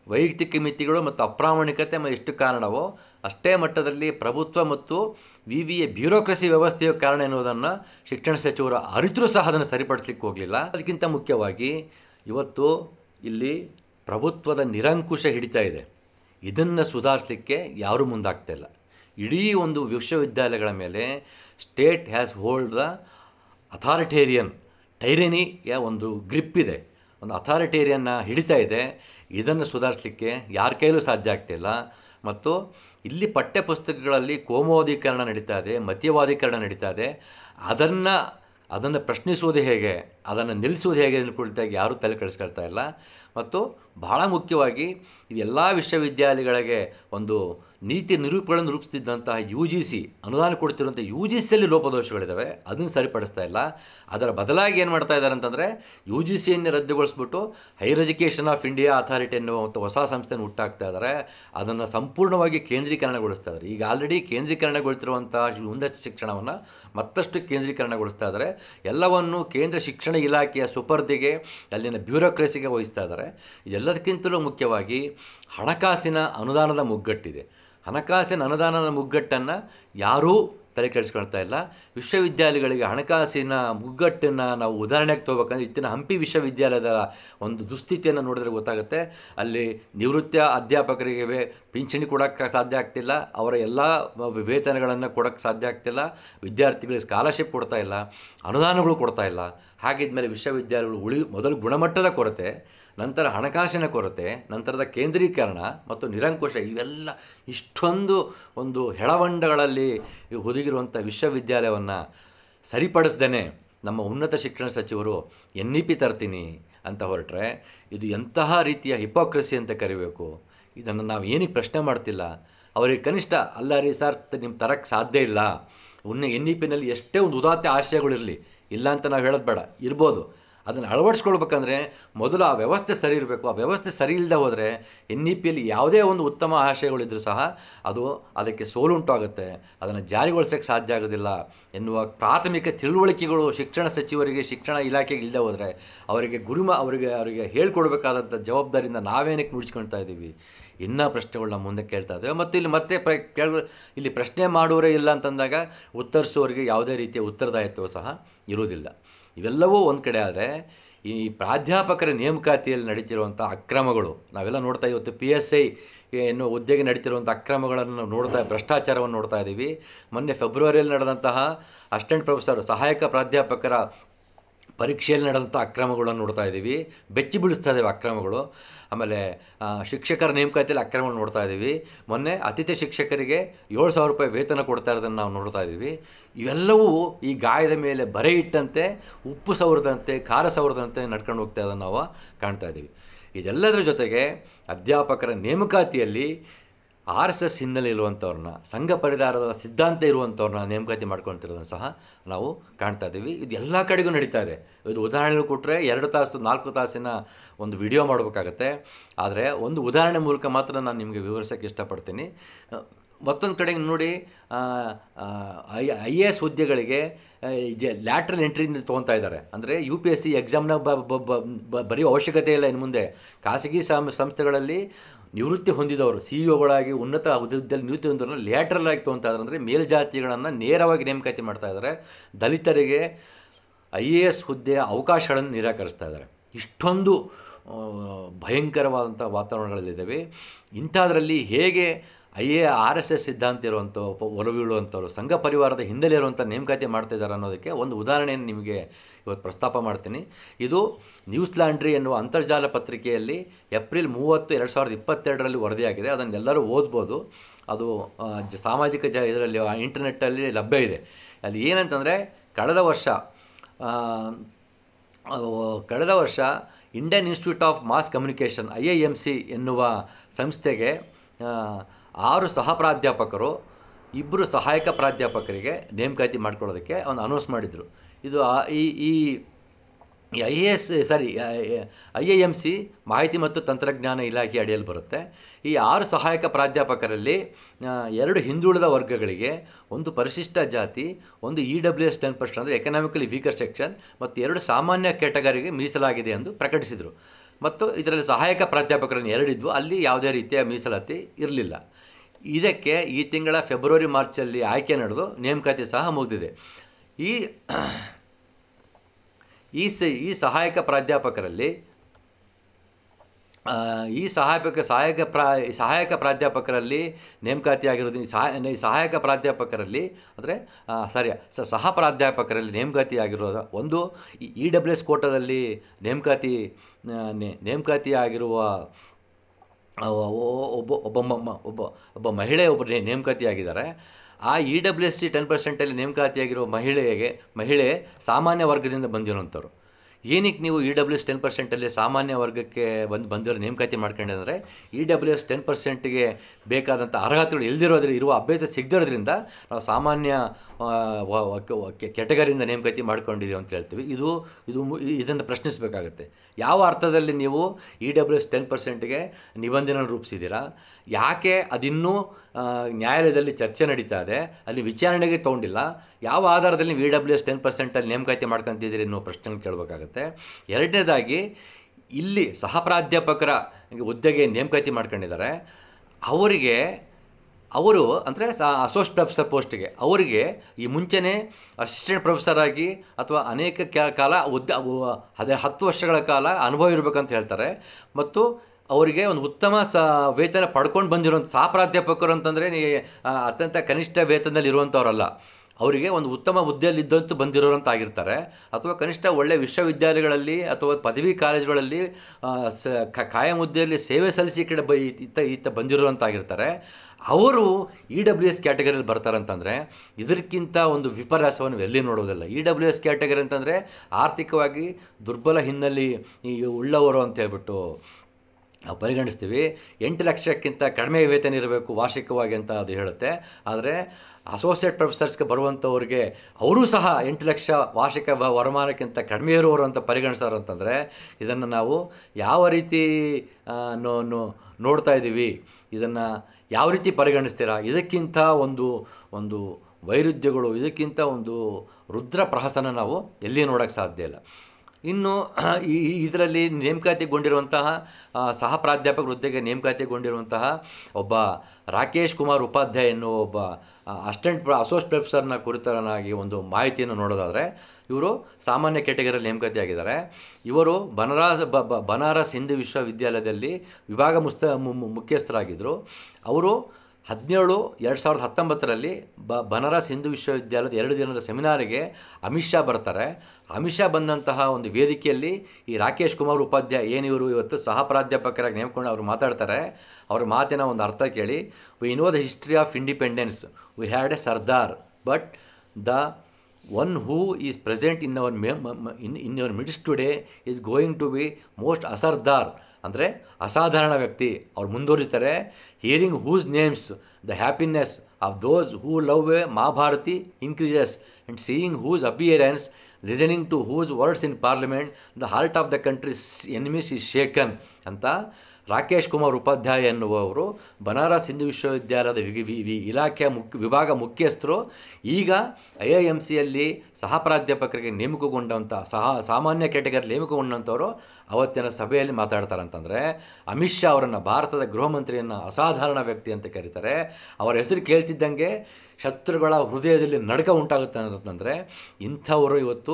ವೈಯಕ್ತಿಕ ಮಿತಿಗಳು ಮತ್ತು ಅಪ್ರಾಮಾಣಿಕತೆ ಮ- ಎಷ್ಟು ಕಾರಣವೋ ಅಷ್ಟೇ ಮಟ್ಟದಲ್ಲಿ ಪ್ರಭುತ್ವ ಮತ್ತು ವಿ ವಿ ಎ ಬ್ಯೂರೋಕ್ರಸಿ ವ್ಯವಸ್ಥೆಯ ಕಾರಣ ಎನ್ನುವುದನ್ನು ಶಿಕ್ಷಣ ಸಚಿವರು ಅರಿತರೂ ಸಹ ಅದನ್ನು ಸರಿಪಡಿಸ್ಲಿಕ್ಕೆ ಹೋಗಲಿಲ್ಲ ಅದಕ್ಕಿಂತ ಮುಖ್ಯವಾಗಿ ಇವತ್ತು ಇಲ್ಲಿ ಪ್ರಭುತ್ವದ ನಿರಂಕುಶ ಹಿಡಿತಾ ಇದೆ ಇದನ್ನು ಸುಧಾರಿಸಲಿಕ್ಕೆ ಯಾರೂ ಮುಂದಾಗ್ತಾ ಇಲ್ಲ ಇಡೀ ಒಂದು ವಿಶ್ವವಿದ್ಯಾಲಯಗಳ ಮೇಲೆ state has hold the authoritarian tyranny ಒಂದು ಗ್ರಿಪ್ ಇದೆ ಒಂದು ಅಥಾರಿಟೇರಿಯನ್ನ ಹಿಡಿತಾ ಇದೆ ಇದನ್ನು ಸುಧಾರಿಸಲಿಕ್ಕೆ ಯಾರ ಕೈಲೂ ಸಾಧ್ಯ ಆಗ್ತಿಲ್ಲ ಮತ್ತು ಇಲ್ಲಿ ಪಠ್ಯಪುಸ್ತಕಗಳಲ್ಲಿ ಕೋಮೋದೀಕರಣ ನಡೀತಾ ಇದೆ ಮತೀಯವಾದೀಕರಣ ನಡೀತಾ ಇದೆ ಅದನ್ನು ಅದನ್ನು ಪ್ರಶ್ನಿಸುವುದು ಹೇಗೆ ಅದನ್ನು ನಿಲ್ಲಿಸುವುದು ಹೇಗೆ ಅನ್ನೋ ಕುರಿತಾಗಿ ಯಾರೂ ತಲೆ ಕೆಡಿಸ್ಕೊಳ್ತಾ ಇಲ್ಲ ಮತ್ತು ಬಹಳ ಮುಖ್ಯವಾಗಿ ಎಲ್ಲ ವಿಶ್ವವಿದ್ಯಾಲಯಗಳಿಗೆ ಒಂದು ನೀತಿ ನಿರೂಪಗಳನ್ನು ರೂಪಿಸ್ತಿದ್ದಂತಹ ಯು ಜಿ ಸಿ ಅನುದಾನ ಕೊಡ್ತಿರುವಂಥ ಯು ಜಿ ಸಿಯಲ್ಲಿ ಲೋಪದೋಷಗಳಿದ್ದಾವೆ ಅದನ್ನು ಸರಿಪಡಿಸ್ತಾ ಇಲ್ಲ ಅದರ ಬದಲಾಗಿ ಏನು ಮಾಡ್ತಾ ಇದ್ದಾರೆ ಅಂತಂದರೆ ಯು ಜಿ ಸಿಯನ್ನು ರದ್ದುಗೊಳಿಸ್ಬಿಟ್ಟು higher education of India authority ಅನ್ನುವಂಥ ಹೊಸ ಸಂಸ್ಥೆಯನ್ನು ಹುಟ್ಟಾಕ್ತಾ ಇದ್ದಾರೆ ಅದನ್ನು ಸಂಪೂರ್ಣವಾಗಿ ಕೇಂದ್ರೀಕರಣಗೊಳಿಸ್ತಾ ಇದ್ದಾರೆ ಈಗ ಆಲ್ರೆಡಿ ಕೇಂದ್ರೀಕರಣಗೊಳ್ತಿರುವಂಥ ಉನ್ನತ ಶಿಕ್ಷಣವನ್ನು ಮತ್ತಷ್ಟು ಕೇಂದ್ರೀಕರಣಗೊಳಿಸ್ತಾ ಇದ್ದಾರೆ ಎಲ್ಲವನ್ನು ಕೇಂದ್ರ ಶಿಕ್ಷಣ ಇಲಾಖೆಯ ಸುಪರ್ದಿಗೆ ಅಲ್ಲಿನ ಬ್ಯೂರೋಕ್ರಸಿಗೆ ವಹಿಸ್ತಾ ಇದ್ದಾರೆ ಇದೆಲ್ಲದಕ್ಕಿಂತಲೂ ಮುಖ್ಯವಾಗಿ ಹಣಕಾಸಿನ ಅನುದಾನದ ಮುಗ್ಗಟ್ಟಿದೆ ಹಣಕಾಸಿನ ಅನುದಾನದ ಮುಗ್ಗಟ್ಟನ್ನು ಯಾರೂ ತಲೆ ಕೆಡಿಸ್ಕೊಳ್ತಾ ಇಲ್ಲ ವಿಶ್ವವಿದ್ಯಾಲಯಗಳಿಗೆ ಹಣಕಾಸಿನ ಮುಗ್ಗಟ್ಟನ್ನು ನಾವು ಉದಾಹರಣೆಗೆ ತಗೋಬೇಕಂದ್ರೆ ಇತ್ತಿನ ಹಂಪಿ ವಿಶ್ವವಿದ್ಯಾಲಯದ ಒಂದು ದುಸ್ಥಿತಿಯನ್ನು ನೋಡಿದ್ರೆ ಗೊತ್ತಾಗುತ್ತೆ ಅಲ್ಲಿ ನಿವೃತ್ತ ಅಧ್ಯಾಪಕರಿಗೆ ವೇ- ಪಿಂಚಣಿ ಕೊಡೋಕ್ಕೆ ಸಾಧ್ಯ ಆಗ್ತಿಲ್ಲ ಅವರ ಎಲ್ಲ ವೇತನಗಳನ್ನು ಕೊಡೋಕ್ಕೆ ಸಾಧ್ಯ ಆಗ್ತಿಲ್ಲ ವಿದ್ಯಾರ್ಥಿಗಳಿಗೆ ಸ್ಕಾಲರ್ಶಿಪ್ ಕೊಡ್ತಾ ಇಲ್ಲ ಅನುದಾನಗಳು ಕೊಡ್ತಾ ಇಲ್ಲ ಹಾಗಿದ್ಮೇಲೆ ವಿಶ್ವವಿದ್ಯಾಲಯಗಳು ಉಳಿ ಮೊದಲು ಗುಣಮಟ್ಟದ ಕೊರತೆ ನಂತರ ಹಣಕಾಸಿನ ಕೊರತೆ ನಂತರದ ಕೇಂದ್ರೀಕರಣ ಮತ್ತು ನಿರಂಕುಶ ಇವೆಲ್ಲ ಇಷ್ಟೊಂದು ಒಂದು ಹೆಳವಂಡಗಳಲ್ಲಿ ಹುದುಗಿರುವಂಥ ವಿಶ್ವವಿದ್ಯಾಲಯವನ್ನು ಸರಿಪಡಿಸ್ದೇ ನಮ್ಮ ಉನ್ನತ ಶಿಕ್ಷಣ ಸಚಿವರು ಎನ್ ಇ ಪಿ ತರ್ತೀನಿ ಅಂತ ಹೊರಟ್ರೆ ಇದು ಎಂತಹ ರೀತಿಯ ಹಿಪೋಕ್ರಸಿ ಅಂತ ಕರಿಬೇಕು ಇದನ್ನು ನಾವು ಏನಕ್ಕೆ ಪ್ರಶ್ನೆ ಮಾಡ್ತಿಲ್ಲ ಅವರಿಗೆ ಕನಿಷ್ಠ ಅಲ್ಲ ರೀ ಸರ್ ನಿಮ್ಮ ತರಕ್ಕೆ ಸಾಧ್ಯ ಇಲ್ಲ ಉನ್ನ ಎನ್ ಇ ಪಿನಲ್ಲಿ ಎಷ್ಟೇ ಒಂದು ಉದಾತ್ತ ಆಶಯಗಳಿರಲಿ ಇಲ್ಲ ಅಂತ ನಾವು ಹೇಳೋದು ಬೇಡ ಇರ್ಬೋದು ಅದನ್ನು ಅಳವಡಿಸ್ಕೊಳ್ಬೇಕಂದ್ರೆ ಮೊದಲು ಆ ವ್ಯವಸ್ಥೆ ಸರಿ ಇರಬೇಕು ಆ ವ್ಯವಸ್ಥೆ ಸರಿ ಇಲ್ಲದೆ ಹೋದರೆ ಎನ್ ಇ ಪಿಯಲ್ಲಿ ಯಾವುದೇ ಒಂದು ಉತ್ತಮ ಆಶಯಗಳಿದ್ದರೂ ಸಹ ಅದು ಅದಕ್ಕೆ ಸೋಲುಂಟಾಗುತ್ತೆ ಅದನ್ನು ಜಾರಿಗೊಳಿಸೋಕ್ಕೆ ಸಾಧ್ಯ ಆಗೋದಿಲ್ಲ ಎನ್ನುವ ಪ್ರಾಥಮಿಕ ತಿಳುವಳಿಕೆಗಳು ಶಿಕ್ಷಣ ಸಚಿವರಿಗೆ ಶಿಕ್ಷಣ ಇಲಾಖೆಗೆ ಇಲ್ಲದೆ ಹೋದರೆ ಅವರಿಗೆ ಗುರುಮ ಅವರಿಗೆ ಅವರಿಗೆ ಹೇಳ್ಕೊಡ್ಬೇಕಾದಂಥ ಜವಾಬ್ದಾರಿಯಿಂದ ನಾವೇನಕ್ಕೆ ನುಡ್ಸ್ಕೊಳ್ತಾ ಇದ್ದೀವಿ ಇನ್ನೂ ಪ್ರಶ್ನೆಗಳನ್ನ ಮುಂದೆ ಕೇಳ್ತಾ ಇದ್ದೇವೆ ಮತ್ತು ಇಲ್ಲಿ ಮತ್ತೆ ಪ್ರ ಕೇಳ ಇಲ್ಲಿ ಪ್ರಶ್ನೆ ಮಾಡೋರೇ ಇಲ್ಲ ಅಂತಂದಾಗ ಉತ್ತರಿಸೋರಿಗೆ ಯಾವುದೇ ರೀತಿಯ ಉತ್ತರದಾಯಿತ್ವ ಸಹ ಇರುವುದಿಲ್ಲ ಇವೆಲ್ಲವೂ ಒಂದು ಕಡೆ ಆದರೆ ಈ ಪ್ರಾಧ್ಯಾಪಕರ ನೇಮಕಾತಿಯಲ್ಲಿ ನಡೀತಿರುವಂಥ ಅಕ್ರಮಗಳು ನಾವೆಲ್ಲ ನೋಡ್ತಾ ಇವತ್ತು ಪಿ ಎಸ್ ಐ ಎನ್ನುವ ಹುದ್ದೆಗೆ ನಡೀತಿರುವಂಥ ಅಕ್ರಮಗಳನ್ನು ನಾವು ನೋಡ್ತಾ ಭ್ರಷ್ಟಾಚಾರವನ್ನು ನೋಡ್ತಾ ಇದ್ದೀವಿ ಮೊನ್ನೆ ಫೆಬ್ರವರಿಯಲ್ಲಿ ನಡೆದಂತಹ ಅಸಿಸ್ಟೆಂಟ್ ಪ್ರೊಫೆಸರ್ ಸಹಾಯಕ ಪ್ರಾಧ್ಯಾಪಕರ ಪರೀಕ್ಷೆಯಲ್ಲಿ ನಡೆದಂಥ ಅಕ್ರಮಗಳನ್ನು ನೋಡ್ತಾ ಇದ್ದೀವಿ ಬೆಚ್ಚಿ ಬೀಳಿಸ್ತಾ ಇದ್ದೀವಿ ಅಕ್ರಮಗಳು ಆಮೇಲೆ ಆ, ಶಿಕ್ಷಕರ ನೇಮಕಾತಿಯಲ್ಲಿ ಅಕ್ರಮಗಳು ನೋಡ್ತಾ ಇದ್ದೀವಿ ಮೊನ್ನೆ ಅತಿಥಿ ಶಿಕ್ಷಕರಿಗೆ ಏಳು ಸಾವಿರ ರೂಪಾಯಿ ವೇತನ ಕೊಡ್ತಾ ಇರೋದನ್ನು ನಾವು ನೋಡ್ತಾ ಇದ್ದೀವಿ ಇವೆಲ್ಲವೂ ಈ ಗಾಯದ ಮೇಲೆ ಬರೆ ಇಟ್ಟಂತೆ ಉಪ್ಪು ಸವರದಂತೆ ಖಾರ ಸವರದಂತೆ ನಡ್ಕೊಂಡು ಹೋಗ್ತಾ ಇರೋದನ್ನು ನಾವು ಕಾಣ್ತಾ ಇದ್ದೀವಿ ಇದೆಲ್ಲದರ ಜೊತೆಗೆ ಅಧ್ಯಾಪಕರ ನೇಮಕಾತಿಯಲ್ಲಿ ಆರ್ ಎಸ್ ಎಸ್ ಹಿನ್ನೆಲೆ ಇರುವಂಥವ್ರನ್ನ ಸಂಘ ಪರಿವಾರದ ಸಿದ್ಧಾಂತ ಇರುವಂಥವ್ರನ್ನ ನೇಮಕಾತಿ ಮಾಡ್ಕೊಳ್ತಿರೋದನ್ನು ಸಹ ನಾವು ಕಾಣ್ತಾ ಇದ್ದೀವಿ ಇದು ಎಲ್ಲ ಕಡೆಗೂ ನಡೀತಾ ಇದೆ ಇದು ಉದಾಹರಣೆ ಕೊಟ್ಟರೆ ಎರಡು ತಾಸು ನಾಲ್ಕು ತಾಸಿನ ಒಂದು ವಿಡಿಯೋ ಮಾಡಬೇಕಾಗತ್ತೆ ಆದರೆ ಒಂದು ಉದಾಹರಣೆ ಮೂಲಕ ಮಾತ್ರ ನಾನು ನಿಮಗೆ ವಿವರಿಸೋಕ್ಕೆ ಇಷ್ಟಪಡ್ತೀನಿ ಮತ್ತೊಂದು ಕಡೆಗೆ ನೋಡಿ ಐ ಐ ಎ ಎಸ್ ಹುದ್ದೆಗಳಿಗೆ ಲ್ಯಾಟ್ರಲ್ ಎಂಟ್ರಿ ತೊಗೊತಾ ಇದ್ದಾರೆ ಅಂದರೆ ಯು ಪಿ ಎಸ್ ಸಿ ಎಕ್ಸಾಮ್ನ ಬ ಬ- ಬ- ಬ- ಬರೆಯೋ ಅವಶ್ಯಕತೆ ಇಲ್ಲ ಇನ್ನು ಮುಂದೆ ಖಾಸಗಿ ಸಂ ಸಂಸ್ಥೆಗಳಲ್ಲಿ ನಿವೃತ್ತಿ ಹೊಂದಿದವರು ಸಿ ಇ ಒಗಳಾಗಿ ಉನ್ನತ ಹುದ್ದೆಯಲ್ಲಿ ನಿವೃತ್ತಿ ಹೊಂದಿದವ್ರನ್ನ ಲ್ಯಾಟ್ರಲ್ ಆಗಿ ತೊಗೊತಾ ಇದ್ದಾರೆ ಅಂದರೆ ಮೇಲ್ಜಾತಿಗಳನ್ನು ನೇರವಾಗಿ ನೇಮಕಾತಿ ಮಾಡ್ತಾ ಇದ್ದಾರೆ ದಲಿತರಿಗೆ ಐ ಎ ಎಸ್ ಹುದ್ದೆಯ ಅವಕಾಶಗಳನ್ನು ನಿರಾಕರಿಸ್ತಾ ಇದ್ದಾರೆ ಇಷ್ಟೊಂದು ಆ, ಭಯಂಕರವಾದಂಥ ವಾತಾವರಣಗಳಲ್ಲಿದ್ದಾವೆ ಇಂಥದ್ರಲ್ಲಿ ಹೇಗೆ I A R S S ಸಿದ್ಧಾಂತ ಇರುವಂಥ ಒಲವಿಳುವಂಥವ್ರು ಸಂಘ ಪರಿವಾರದ ಹಿನ್ನೆಲೆ ಇರುವಂಥ ನೇಮಕಾತಿ ಮಾಡ್ತಾ ಇದ್ದಾರೆ ಅನ್ನೋದಕ್ಕೆ ಒಂದು ಉದಾಹರಣೆಯನ್ನು ನಿಮಗೆ ಇವತ್ತು ಪ್ರಸ್ತಾಪ ಮಾಡ್ತೀನಿ ಇದು ನ್ಯೂಸ್ ಲಾಂಡ್ರಿ ಎನ್ನುವ ಅಂತರ್ಜಾಲ ಪತ್ರಿಕೆಯಲ್ಲಿ ಏಪ್ರಿಲ್ ಮೂವತ್ತು ಎರಡು ಸಾವಿರದ ಇಪ್ಪತ್ತೆರಡರಲ್ಲಿ ವರದಿಯಾಗಿದೆ ಅದನ್ನು ಎಲ್ಲರೂ ಓದ್ಬೋದು ಅದು ಆ, ಜ- ಸಾಮಾಜಿಕ ಜ ಇದರಲ್ಲಿ ಇಂಟರ್ನೆಟ್ಟಲ್ಲಿ ಲಭ್ಯ ಇದೆ ಅಲ್ಲಿ ಏನಂತಂದರೆ ಕಳೆದ ವರ್ಷ ಆ, ಅವು ಕಳೆದ ವರ್ಷ Indian Institute of Mass Communication I I M C ಎನ್ನುವ ಸಂಸ್ಥೆಗೆ ಆ, ಆರು ಸಹ ಪ್ರಾಧ್ಯಾಪಕರು ಇಬ್ಬರು ಸಹಾಯಕ ಪ್ರಾಧ್ಯಾಪಕರಿಗೆ ನೇಮಕಾತಿ ಮಾಡ್ಕೊಳ್ಳೋದಕ್ಕೆ ಒಂದು ಅನೌನ್ಸ್ ಮಾಡಿದರು ಇದು ಆ- ಈ ಈ I A S sorry I A M C ಮಾಹಿತಿ ಮತ್ತು ತಂತ್ರಜ್ಞಾನ ಇಲಾಖೆ ಅಡಿಯಲ್ಲಿ ಬರುತ್ತೆ ಈ ಆರು ಸಹಾಯಕ ಪ್ರಾಧ್ಯಾಪಕರಲ್ಲಿ ಆ, ಎರಡು ಹಿಂದುಳಿದ ವರ್ಗಗಳಿಗೆ ಒಂದು ಪರಿಶಿಷ್ಟ ಜಾತಿ ಒಂದು E W S ten percent ಅಂದರೆ ಎಕನಾಮಿಕಲಿ ವೀಕರ್ ಸೆಕ್ಷನ್ ಮತ್ತು ಎರಡು ಸಾಮಾನ್ಯ ಕ್ಯಾಟಗರಿಗೆ ಮೀಸಲಾಗಿದೆ ಎಂದು ಪ್ರಕಟಿಸಿದರು ಮತ್ತು ಇದರಲ್ಲಿ ಸಹಾಯಕ ಪ್ರಾಧ್ಯಾಪಕರನ್ನು ಎರಡಿದ್ವು ಅಲ್ಲಿ ಯಾವುದೇ ರೀತಿಯ ಮೀಸಲಾತಿ ಇರಲಿಲ್ಲ ಇದಕ್ಕೆ ಈ ತಿಂಗಳ ಫೆಬ್ರವರಿ ಮಾರ್ಚಲ್ಲಿ ಆಯ್ಕೆ ನಡೆದು ನೇಮಕಾತಿ ಸಹ ಮುಗಿದಿದೆ ಈ ಈ ಸ ಈ ಸಹಾಯಕ ಪ್ರಾಧ್ಯಾಪಕರಲ್ಲಿ ಆ, ಈ ಸಹಾಯಕ ಸಹಾಯಕ ಪ್ರಾ ಸಹಾಯಕ ಪ್ರಾಧ್ಯಾಪಕರಲ್ಲಿ ನೇಮಕಾತಿ ಆಗಿರೋದು ಈ ಸಹಾಯ ಈ ಸಹಾಯಕ ಪ್ರಾಧ್ಯಾಪಕರಲ್ಲಿ ಅಂದರೆ ಸಾರಿ ಸ ಸಹ ಪ್ರಾಧ್ಯಾಪಕರಲ್ಲಿ ನೇಮಕಾತಿ ಆಗಿರೋದು ಒಂದು ಇ ಡಬ್ಲ್ಯೂ ಎಸ್ ಕೋಟಾದಲ್ಲಿ ನೇಮಕಾತಿ ಆ, ನೇ- ನೇಮಕಾತಿ ಆಗಿರುವ ಆ, ಒ- ಒಬ್ಬ ಒಬ್ಬ ಮ- ಮ- ಒಬ್ಬ ಒಬ್ಬ ಮಹಿಳೆ ಒಬ್ಬರು ನೇ- ನೇಮಕಾತಿಯಾಗಿದ್ದಾರೆ ಆ E W S C ten ಪರ್ಸೆಂಟಲ್ಲಿ ನೇಮಕಾತಿಯಾಗಿರುವ ಮಹಿಳೆಗೆ ಮಹಿಳೆ ಸಾಮಾನ್ಯ ವರ್ಗದಿಂದ ಬಂದಿರೋಂಥವ್ರು ಏನಕ್ಕೆ ನೀವು ಇ ಡಬ್ಲ್ಯೂ ಎಸ್ ಟೆನ್ ಪರ್ಸೆಂಟಲ್ಲಿ ಸಾಮಾನ್ಯ ವರ್ಗಕ್ಕೆ ಬಂದು ಬಂದಿರೋ ನೇಮಕಾತಿ ಮಾಡ್ಕೊಂಡಿದ್ರೆ ಇ ಡಬ್ಲ್ಯೂ ಎಸ್ ಟೆನ್ ಪರ್ಸೆಂಟ್ಗೆ ಬೇಕಾದಂಥ ಅರ್ಹತೆಗಳು ಇಲ್ದಿರೋದ್ರ ಇರುವ ಅಭ್ಯರ್ಥಿ ಸಿಗದಿರೋದ್ರಿಂದ ನಾವು ಸಾಮಾನ್ಯ ಕೆಟಗರಿಯಿಂದ ನೇಮಕಾತಿ ಮಾಡ್ಕೊಂಡಿದ್ದೀವಿ ಅಂತ ಹೇಳ್ತೀವಿ ಇದು ಇದು ಮು- ಇದನ್ನು ಪ್ರಶ್ನಿಸಬೇಕಾಗತ್ತೆ ಯಾವ ಅರ್ಥದಲ್ಲಿ ನೀವು ಇ ಡಬ್ಲ್ಯೂ ಎಸ್ ಟೆನ್ ಪರ್ಸೆಂಟ್ಗೆ ನಿಬಂಧನೆ ರೂಪಿಸಿದ್ದೀರಾ ಯಾಕೆ ಅದಿನ್ನೂ ಆ, ನ್ಯಾಯಾಲಯದಲ್ಲಿ ಚರ್ಚೆ ನಡೀತಾ ಇದೆ ಅಲ್ಲಿ ವಿಚಾರಣೆಗೆ ತೊಗೊಂಡಿಲ್ಲ ಯಾವ ಆಧಾರದಲ್ಲಿ ನೀವು ಇ ಡಬ್ಲ್ಯೂ ಎಸ್ ಟೆನ್ ಪರ್ಸೆಂಟಲ್ಲಿ ನೇಮಕಾತಿ ಮಾಡ್ಕೊತಿದ್ದೀರಿ ಅನ್ನೋ ಪ್ರಶ್ನೆ ಕೇಳಬೇಕಾಗತ್ತೆ ಎರಡನೇದಾಗಿ ಇಲ್ಲಿ ಸಹ ಪ್ರಾಧ್ಯಾಪಕರ ಹುದ್ದೆಗೆ ನೇಮಕಾತಿ ಮಾಡ್ಕೊಂಡಿದ್ದಾರೆ ಅವರಿಗೆ ಅವರು ಅಂದರೆ ಅಸೋಸಿಯೇಟ್ ಪ್ರೊಫೆಸರ್ ಪೋಸ್ಟ್ಗೆ ಅವರಿಗೆ ಈ ಮುಂಚೆನೇ ಅಸಿಸ್ಟೆಂಟ್ ಪ್ರೊಫೆಸರ್ ಆಗಿ ಅಥವಾ ಅನೇಕ ಕ್ಯಾ- ಕಾಲ ಹುದ್ದೆ ಅವು ಅದೇ ಹತ್ತು ವರ್ಷಗಳ ಕಾಲ ಅನುಭವ ಇರಬೇಕಂತ ಹೇಳ್ತಾರೆ ಮತ್ತು ಅವರಿಗೆ ಒಂದು ಉತ್ತಮ ಸ ವೇತನ ಪಡ್ಕೊಂಡು ಬಂದಿರೋಂಥ ಸಹ ಪ್ರಾಧ್ಯಾಪಕರು ಅಂತಂದರೆ ಅತ್ಯಂತ ಕನಿಷ್ಠ ವೇತನದಲ್ಲಿ ಇರುವಂಥವ್ರಲ್ಲ ಅವರಿಗೆ ಒಂದು ಉತ್ತಮ ಹುದ್ದೆಯಲ್ಲಿದ್ದಂತೂ ಬಂದಿರೋರಂತ ಆಗಿರ್ತಾರೆ ಅಥವಾ ಕನಿಷ್ಠ ಒಳ್ಳೆಯ ವಿಶ್ವವಿದ್ಯಾಲಯಗಳಲ್ಲಿ ಅಥವಾ ಪದವಿ ಕಾಲೇಜುಗಳಲ್ಲಿ ಆ, ಸ ಕ- ಕಾಯಂ ಹುದ್ದೆಯಲ್ಲಿ ಸೇವೆ ಸಲ್ಲಿಸಿ ಈ ಕಡೆ ಬ ಇತ್ತ ಇತ್ತ ಬಂದಿರೋರಂತ ಆಗಿರ್ತಾರೆ ಅವರು ಇ ಡಬ್ಲ್ಯೂ ಎಸ್ ಕ್ಯಾಟಗರಿಯಲ್ಲಿ ಬರ್ತಾರಂತಂದರೆ ಇದಕ್ಕಿಂತ ಒಂದು ವಿಪರ್ಯಾಸವನ್ನು ಎಲ್ಲಿ ನೋಡೋದಿಲ್ಲ ಇ ಡಬ್ಲ್ಯೂ ಎಸ್ ಕ್ಯಾಟಗರಿ ಅಂತಂದರೆ ಆರ್ಥಿಕವಾಗಿ ದುರ್ಬಲ ಹಿನ್ನೆಲೆ ಈ ಉಳ್ಳವರು ಅಂತ ಹೇಳ್ಬಿಟ್ಟು ನಾವು ಪರಿಗಣಿಸ್ತೀವಿ ಎಂಟು ಲಕ್ಷಕ್ಕಿಂತ ಕಡಿಮೆ ವೇತನ ಇರಬೇಕು ವಾರ್ಷಿಕವಾಗಿ ಅಂತ ಅದು ಹೇಳುತ್ತೆ ಆದರೆ ಅಸೋಸಿಯೇಟ್ ಪ್ರೊಫೆಸರ್ಸ್ಗೆ ಬರುವಂಥವ್ರಿಗೆ ಅವರೂ ಸಹ ಎಂಟು ಲಕ್ಷ ವಾರ್ಷಿಕ ವ- ವರಮಾನಕ್ಕಿಂತ ಕಡಿಮೆ ಇರುವವರು ಅಂತ ಪರಿಗಣಿಸ್ತಾರೆ ಅಂತಂದರೆ ಇದನ್ನು ನಾವು ಯಾವ ರೀತಿ ಆ, ನೋ ನೋ ನೋಡ್ತಾ ಇದ್ದೀವಿ ಇದನ್ನು ಯಾವ ರೀತಿ ಪರಿಗಣಿಸ್ತೀರಾ ಇದಕ್ಕಿಂತ ಒಂದು ಒಂದು ವೈರುಧ್ಯಗಳು ಇದಕ್ಕಿಂತ ಒಂದು ರುದ್ರ ಪ್ರಹಸನ ನಾವು ಎಲ್ಲಿ ನೋಡೋಕ್ಕೆ ಸಾಧ್ಯ ಇಲ್ಲ ಇನ್ನು ಈ ಇದರಲ್ಲಿ ನೇಮಕಾತಿಗೊಂಡಿರುವಂತಹ ಆ, ಸಹ ಪ್ರಾಧ್ಯಾಪಕ ಹುದ್ದೆಗೆ ನೇಮಕಾತಿಗೊಂಡಿರುವಂತಹ ಒಬ್ಬ ರಾಕೇಶ್ ಕುಮಾರ್ ಉಪಾಧ್ಯಾಯ ಎನ್ನುವ ಒಬ್ಬ ಅಸಿಸ್ಟೆಂಟ್ ಅಸೋಸಿಯೇಟ್ ಪ್ರೊಫೆಸರ್ನ ಕುರಿತನಾಗಿ ಒಂದು ಮಾಹಿತಿಯನ್ನು ನೋಡೋದಾದರೆ ಇವರು ಸಾಮಾನ್ಯ ಕ್ಯಾಟಗರಿಯಲ್ಲಿ ನೇಮಕಾತಿ ಆಗಿದ್ದಾರೆ ಇವರು ಬನಾರಸ್ ಬ ಬ- ಬನಾರಸ್ ಹಿಂದೂ ವಿಶ್ವವಿದ್ಯಾಲಯದಲ್ಲಿ ವಿಭಾಗ ಮುಸ್ತ ಮು- ಮು- ಮುಖ್ಯಸ್ಥರಾಗಿದ್ದರು ಅವರು ಹದಿನೇಳು ಎರಡು ಸಾವಿರದ ಹತ್ತೊಂಬತ್ತರಲ್ಲಿ ಬ ಬನಾರಸ್ ಹಿಂದೂ ವಿಶ್ವವಿದ್ಯಾಲಯದ ಎರಡು ದಿನದ ಸೆಮಿನಾರಿಗೆ ಅಮಿತ್ ಶಾ ಬರ್ತಾರೆ ಅಮಿತ್ ಶಾ ಬಂದಂತಹ ಒಂದು ವೇದಿಕೆಯಲ್ಲಿ ಈ ರಾಕೇಶ್ ಕುಮಾರ್ ಉಪಾಧ್ಯಾಯ ಏನು ಇವರು ಇವತ್ತು ಸಹ ಪ್ರಾಧ್ಯಾಪಕರಾಗಿ ನೇಮಕೊಂಡು ಅವರು ಮಾತಾಡ್ತಾರೆ ಅವ್ರ ಮಾತಿನ ಒಂದು ಅರ್ಥ ಕೇಳಿ we know the history of independence we had a Sardar but the one who is present in our may in in your midst today is going to be most ಅಸರ್ದಾರ್ ಅಂದರೆ ಅಸಾಧಾರಣ ವ್ಯಕ್ತಿ ಅವ್ರು ಮುಂದುವರಿಸ್ತಾರೆ hearing whose names the happiness of those who love a Mahabharati increases and seeing whose appearance listening to whose words in parliament the heart of the country's enemies is shaken ಅಂತ ರಾಕೇಶ್ ಕುಮಾರ್ ಉಪಾಧ್ಯಾಯ ಎನ್ನುವವರು ಬನಾರಸ್ ಹಿಂದೂ ವಿಶ್ವವಿದ್ಯಾಲಯದ ವಿ ವಿ- ವಿ- ಇಲಾಖೆಯ ಮುಖ್ಯ ವಿಭಾಗ ಮುಖ್ಯಸ್ಥರು ಈಗ ಐ ಐ ಎಮ್ ಸಿಯಲ್ಲಿ ಸಹ ಪ್ರಾಧ್ಯಾಪಕರಿಗೆ ನೇಮಕಗೊಂಡಂಥ ಸಹ ಸಾಮಾನ್ಯ ಕ್ಯಾಟಗರಿ ನೇಮಕಗೊಂಡಂಥವರು ಅವತ್ತಿನ ಸಭೆಯಲ್ಲಿ ಮಾತಾಡ್ತಾರಂತಂದರೆ ಅಮಿತ್ ಶಾ ಅವರನ್ನು ಭಾರತದ ಗೃಹ ಮಂತ್ರಿಯನ್ನು ಅಸಾಧಾರಣ ವ್ಯಕ್ತಿ ಅಂತ ಕರೀತಾರೆ ಅವರ ಹೆಸರು ಕೇಳ್ತಿದ್ದಂಗೆ ಶತ್ರುಗಳ ಹೃದಯದಲ್ಲಿ ನಡುಕ ಉಂಟಾಗುತ್ತೆ ಅಂತಂದರೆ ಇಂಥವರು ಇವತ್ತು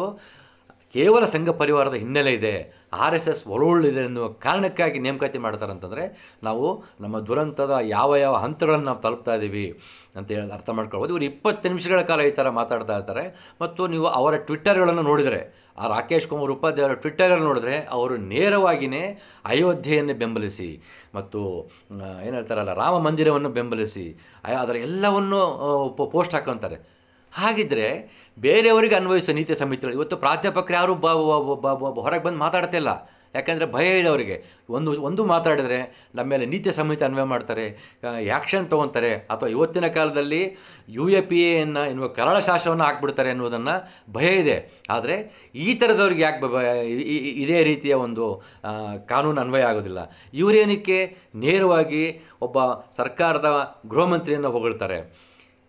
ಕೇವಲ ಸಂಘ ಪರಿವಾರದ ಹಿನ್ನೆಲೆ ಇದೆ ಆರ್ ಎಸ್ ಎಸ್ ಒಳೊಳ್ಳಿದೆ ಎನ್ನುವ ಕಾರಣಕ್ಕಾಗಿ ನೇಮಕಾತಿ ಮಾಡ್ತಾರಂತಂದರೆ ನಾವು ನಮ್ಮ ದುರಂತದ ಯಾವ ಯಾವ ಹಂತಗಳನ್ನು ನಾವು ತಲುಪ್ತಾ ಇದ್ದೀವಿ ಅಂತ ಹೇಳಿ ಅರ್ಥ ಮಾಡ್ಕೊಳ್ಬೋದು ಇವರು ಇಪ್ಪತ್ತು ನಿಮಿಷಗಳ ಕಾಲ ಈ ಥರ ಮಾತಾಡ್ತಾ ಇರ್ತಾರೆ ಮತ್ತು ನೀವು ಅವರ ಟ್ವಿಟ್ಟರ್ಗಳನ್ನು ನೋಡಿದರೆ ಆ ರಾಕೇಶ್ ಕುಮಾರ್ ಉಪಾಧ್ಯಾಯ ಅವರ ಟ್ವಿಟ್ಟರ್ ನೋಡಿದ್ರೆ ಅವರು ನೇರವಾಗಿಯೇ ಅಯೋಧ್ಯೆಯನ್ನು ಬೆಂಬಲಿಸಿ ಮತ್ತು ಏನು ಹೇಳ್ತಾರಲ್ಲ ರಾಮ ಮಂದಿರವನ್ನು ಬೆಂಬಲಿಸಿ ಆ- ಅದರ ಎಲ್ಲವನ್ನೂ ಪೋಸ್ಟ್ ಹಾಕೊತಾರೆ ಹಾಗಿದ್ರೆ ಬೇರೆಯವರಿಗೆ ಅನ್ವಯಿಸೋ ನೀತಿ ಸಮಿತಿಗಳು ಇವತ್ತು ಪ್ರಾಧ್ಯಾಪಕರು ಯಾರು ಬ ಹೊರಗೆ ಬಂದು ಮಾತಾಡ್ತಿಲ್ಲ ಯಾಕಂದರೆ ಭಯ ಇದೆ ಅವರಿಗೆ ಒಂದು ಒಂದು ಮಾತಾಡಿದರೆ ನಮ್ಮ ಮೇಲೆ ನೀತಿ ಸಂಹಿತೆ ಅನ್ವಯ ಮಾಡ್ತಾರೆ ಆ್ಯಕ್ಷನ್ ತೊಗೊತಾರೆ ಅಥವಾ ಇವತ್ತಿನ ಕಾಲದಲ್ಲಿ ಯು ಎ ಪಿ ಎನ್ನು ಎನ್ನುವ ಕರಾಳ ಶಾಸನವನ್ನು ಹಾಕ್ಬಿಡ್ತಾರೆ ಅನ್ನೋದನ್ನು ಭಯ ಇದೆ ಆದರೆ ಈ ಥರದವ್ರಿಗೆ ಯಾಕೆ ಬ- ಬ- ಇ- ಇ- ಇದೇ ರೀತಿಯ ಒಂದು ಆ, ಕಾನೂನು ಅನ್ವಯ ಆಗೋದಿಲ್ಲ ಇವರೇನಕ್ಕೆ ನೇರವಾಗಿ ಒಬ್ಬ ಸರ್ಕಾರದ ಗೃಹ ಮಂತ್ರಿಯನ್ನು ಹೊಗಳ್ತಾರೆ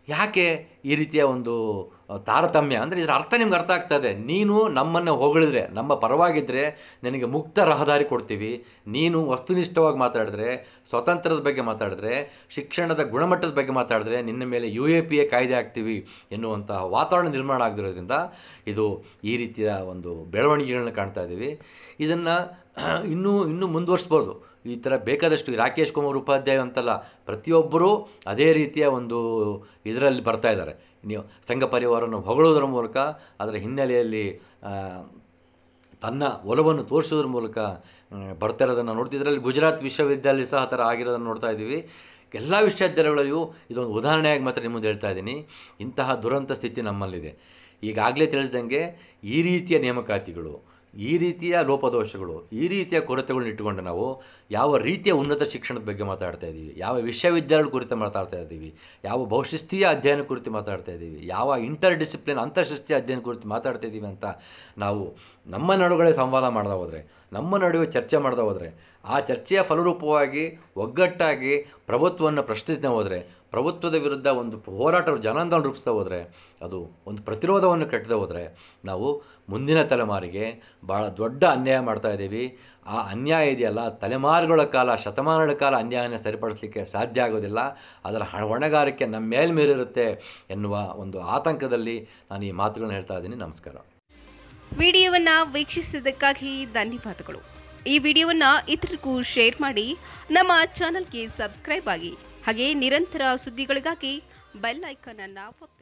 ಯಾಕೆ ಈ ರೀತಿಯ ಒಂದು ಆ, ತಾರತಮ್ಯ ಅಂದರೆ ಇದರ ಅರ್ಥ ನಿಮ್ಗೆ ಅರ್ಥ ಆಗ್ತದೆ ನೀನು ನಮ್ಮನ್ನು ಹೊಗಳಿದ್ರೆ ನಮ್ಮ ಪರವಾಗಿದ್ದರೆ ನಿನಗೆ ಮುಕ್ತ ರಹದಾರಿ ಕೊಡ್ತೀವಿ ನೀನು ವಸ್ತುನಿಷ್ಠವಾಗಿ ಮಾತಾಡಿದ್ರೆ ಸ್ವಾತಂತ್ರ್ಯದ ಬಗ್ಗೆ ಮಾತಾಡಿದ್ರೆ ಶಿಕ್ಷಣದ ಗುಣಮಟ್ಟದ ಬಗ್ಗೆ ಮಾತಾಡಿದ್ರೆ ನಿನ್ನ ಮೇಲೆ ಯು ಎ ಪಿ ಎ ಕಾಯ್ದೆ ಹಾಕ್ತೀವಿ ಎನ್ನುವಂತಹ ವಾತಾವರಣ ನಿರ್ಮಾಣ ಆಗದಿರೋದ್ರಿಂದ ಇದು ಈ ರೀತಿಯ ಒಂದು ಬೆಳವಣಿಗೆಗಳನ್ನ ಕಾಣ್ತಾ ಇದ್ದೀವಿ ಇದನ್ನು ಇನ್ನೂ ಇನ್ನೂ ಮುಂದುವರಿಸ್ಬೋದು ಈ ಥರ ಬೇಕಾದಷ್ಟು ಈ ರಾಕೇಶ್ ಕುಮಾರ್ ಉಪಾಧ್ಯಾಯ ಅಂತಲ್ಲ ಪ್ರತಿಯೊಬ್ಬರೂ ಅದೇ ರೀತಿಯ ಒಂದು ಇದರಲ್ಲಿ ಬರ್ತಾ ಇದ್ದಾರೆ ನೀವು ಸಂಘ ಪರಿವಾರವನ್ನು ಹೊಗಳೋದ್ರ ಮೂಲಕ ಅದರ ಹಿನ್ನೆಲೆಯಲ್ಲಿ ಆ, ತನ್ನ ಒಲವನ್ನು ತೋರಿಸೋದ್ರ ಮೂಲಕ ಆ, ಬರ್ತಾ ಇರೋದನ್ನು ನೋಡ್ತಿದ್ರಲ್ಲಿ ಇದರಲ್ಲಿ ಗುಜರಾತ್ ವಿಶ್ವವಿದ್ಯಾಲಯ ಸಹ ಆ ಥರ ಆಗಿರೋದನ್ನು ನೋಡ್ತಾ ಇದ್ದೀವಿ ಎಲ್ಲ ವಿಶ್ವವಿದ್ಯಾಲಯಗಳಲ್ಲಿಯೂ ಇದೊಂದು ಉದಾಹರಣೆಯಾಗಿ ಮಾತ್ರ ನಿಮ್ಮ ಮುಂದೆ ಹೇಳ್ತಾ ಇದ್ದೀನಿ ಇಂತಹ ದುರಂತ ಸ್ಥಿತಿ ನಮ್ಮಲ್ಲಿದೆ ಈಗಾಗಲೇ ತಿಳಿಸ್ದಂಗೆ ಈ ರೀತಿಯ ನೇಮಕಾತಿಗಳು ಈ ರೀತಿಯ ಲೋಪದೋಷಗಳು ಈ ರೀತಿಯ ಕೊರತೆಗಳನ್ನ ಇಟ್ಟುಕೊಂಡು ನಾವು ಯಾವ ರೀತಿಯ ಉನ್ನತ ಶಿಕ್ಷಣದ ಬಗ್ಗೆ ಮಾತಾಡ್ತಾ ಇದ್ದೀವಿ ಯಾವ ವಿಶ್ವವಿದ್ಯಾಲಯಗಳ ಕುರಿತು ಮಾತಾಡ್ತಾ ಇದ್ದೀವಿ ಯಾವ ಬಹುಶಿಸ್ತೀಯ ಅಧ್ಯಯನ ಕುರಿತು ಮಾತಾಡ್ತಾ ಇದ್ದೀವಿ ಯಾವ ಇಂಟರ್ ಡಿಸಿಪ್ಲಿನ್ ಅಂತರ್ಶಿಸ್ತೀಯ ಅಧ್ಯಯನ ಕುರಿತು ಮಾತಾಡ್ತಾ ಇದ್ದೀವಿ ಅಂತ ನಾವು ನಮ್ಮ ನಡುವೆ ಸಂವಾದ ಮಾಡ್ತಾ ಹೋದರೆ ನಮ್ಮ ನಡುವೆ ಚರ್ಚೆ ಮಾಡ್ತಾ ಹೋದರೆ ಆ ಚರ್ಚೆಯ ಫಲರೂಪವಾಗಿ ಒಗ್ಗಟ್ಟಾಗಿ ಪ್ರಭುತ್ವವನ್ನು ಪ್ರಶ್ನಿಸದೆ ಹೋದರೆ ಪ್ರಭುತ್ವದ ವಿರುದ್ಧ ಒಂದು ಹೋರಾಟ ಜನಾಂದೋಲನ ರೂಪಿಸ್ತಾ ಹೋದರೆ ಅದು ಒಂದು ಪ್ರತಿರೋಧವನ್ನು ಕಟ್ಟದೆ ಹೋದರೆ ನಾವು ಮುಂದಿನ ತಲೆಮಾರಿಗೆ ಭಾಳ ದೊಡ್ಡ ಅನ್ಯಾಯ ಮಾಡ್ತಾ ಇದ್ದೀವಿ ಆ ಅನ್ಯಾಯ ಇದೆಯಲ್ಲ ತಲೆಮಾರುಗಳ ಕಾಲ ಶತಮಾನಗಳ ಕಾಲ ಅನ್ಯಾಯನ ಸರಿಪಡಿಸಲಿಕ್ಕೆ ಸಾಧ್ಯ ಆಗೋದಿಲ್ಲ ಅದರ ಹ- ಹೊಣೆಗಾರಿಕೆ ನಮ್ಮ ಮೇಲ್ಮೇಲಿರುತ್ತೆ ಎನ್ನುವ ಒಂದು ಆತಂಕದಲ್ಲಿ ನಾನು ಈ ಮಾತುಗಳನ್ನ ಹೇಳ್ತಾ ಇದ್ದೀನಿ ನಮಸ್ಕಾರ ವಿಡಿಯೋವನ್ನ ವೀಕ್ಷಿಸಿದ್ದಕ್ಕಾಗಿ ಧನ್ಯವಾದಗಳು ಈ ವಿಡಿಯೋವನ್ನ ಇತರರಿಗೂ ಶೇರ್ ಮಾಡಿ ನಮ್ಮ ಚಾನಲ್ಗೆ ಸಬ್ಸ್ಕ್ರೈಬ್ ಆಗಿ ಹಾಗೆ ನಿರಂತರ ಸುದ್ದಿಗಳಿಗಾಗಿ ಬೆಲ್ ಐಕಾನ್ ಅನ್ನ ಒತ್ತಿ